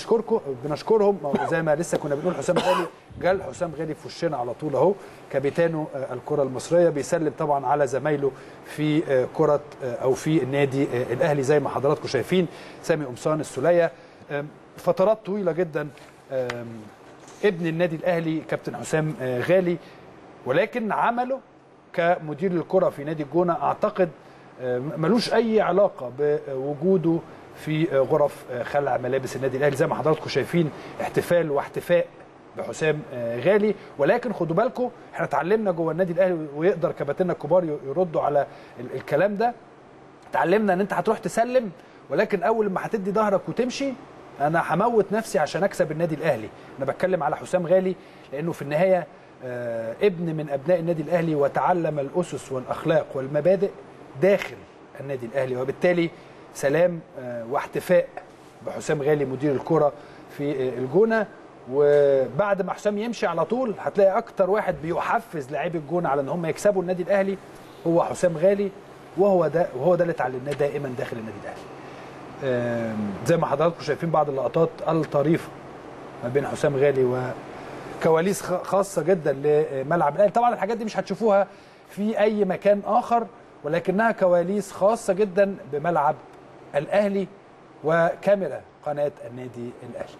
بنشكركم بنشكرهم زي ما لسه كنا بنقول حسام غالي جال حسام غالي في وشنا على طول اهو كابيتانو الكره المصريه بيسلم طبعا على زمايله في كره او في النادي الاهلي زي ما حضراتكم شايفين سامي قمصان السوليه فترات طويله جدا ابن النادي الاهلي كابتن حسام غالي ولكن عمله كمدير الكره في نادي الجونه اعتقد ملوش اي علاقه بوجوده في غرف خلع ملابس النادي الاهلي زي ما حضراتكم شايفين احتفال واحتفاء بحسام غالي ولكن خدوا بالكم احنا اتعلمنا جوه النادي الاهلي ويقدر كباتننا الكبار يردوا على الكلام ده اتعلمنا ان انت هتروح تسلم ولكن اول ما هتدي ظهرك وتمشي انا هموت نفسي عشان اكسب النادي الاهلي انا بتكلم على حسام غالي لانه في النهايه ابن من ابناء النادي الاهلي وتعلم الاسس والاخلاق والمبادئ داخل النادي الاهلي وبالتالي سلام واحتفاء بحسام غالي مدير الكره في الجونه وبعد ما حسام يمشي على طول هتلاقي اكتر واحد بيحفز لاعبي الجونه على ان هم يكسبوا النادي الاهلي هو حسام غالي وهو ده وهو ده اللي اتعلمناه دائما داخل النادي الاهلي زي ما حضراتكم شايفين بعض اللقطات الطريفه ما بين حسام غالي وكواليس خاصه جدا لملعب الاهلي طبعا الحاجات دي مش هتشوفوها في اي مكان اخر ولكنها كواليس خاصه جدا بملعب الاهلي وكاميرا قناه النادي الاهلي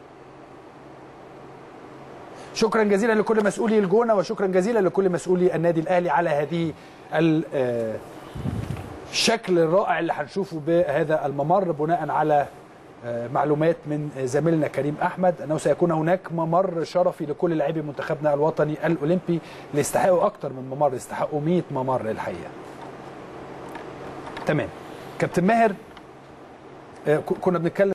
شكرا جزيلا لكل مسؤولي الجونه وشكرا جزيلا لكل مسؤولي النادي الاهلي على هذه الشكل الرائع اللي هنشوفه بهذا الممر بناء على معلومات من زميلنا كريم احمد انه سيكون هناك ممر شرفي لكل لاعبي منتخبنا الوطني الاولمبي اللي يستحقوا اكتر من ممر يستحقوا 100 ممر الحقيقه. تمام. كابتن ماهر كنا بنتكلم